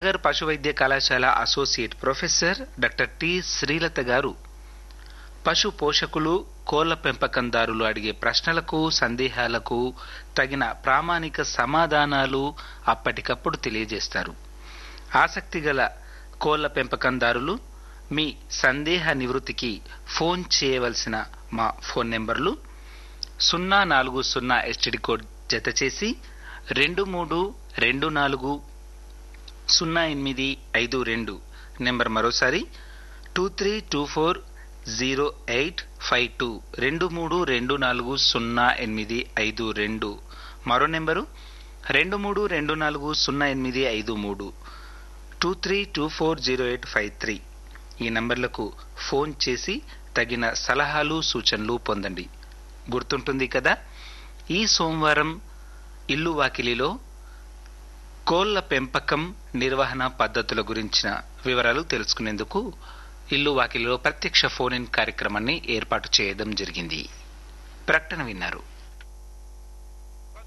కరీంనగర్ పశు వైద్య కళాశాల associate professor doctor T Srilatha గారు పశు పోషకులు కోళ్ల పెంపకందారులు అడిగే ప్రశ్నలకు సందేహాలకు తగిన ప్రామాణిక సమాధానాలు అప్పటికప్పుడు తెలియజేస్తారు ఆసక్తి గల కోళ్ల పెంపకందారులు మీ సందేహ నివృత్తికి ఫోన్ చేయవలసిన మా ఫోన్ నెంబర్లు సున్నా నాలుగు సున్నా ఎస్టిడి కోడ్ జత చేసి రెండు మూడు రెండు నాలుగు సున్నా ఎనిమిది ఐదు రెండు నెంబర్ మరోసారి two three two four zero eight five two రెండు మూడు రెండు నాలుగు సున్నా ఎనిమిది ఐదు రెండు మరో నెంబరు రెండు మూడు రెండు నాలుగు సున్నా ఎనిమిది ఐదు మూడు two three two four zero eight five three ఈ నంబర్లకు ఫోన్ చేసి తగిన సలహాలు సూచనలు పొందండి గుర్తుంటుంది కదా ఈ సోమవారం ఇల్లు వాకిలిలో కోళ్ల పెంపకం నిర్వహణ పద్ధతుల గురించిన వివరాలు తెలుసుకునేందుకు ఇల్లు వాకిలిలో ప్రత్యక్ష ఫోన్ ఇన్ కార్యక్రమాన్ని ఏర్పాటు చేయడం జరిగింది ప్రకటన విన్నారు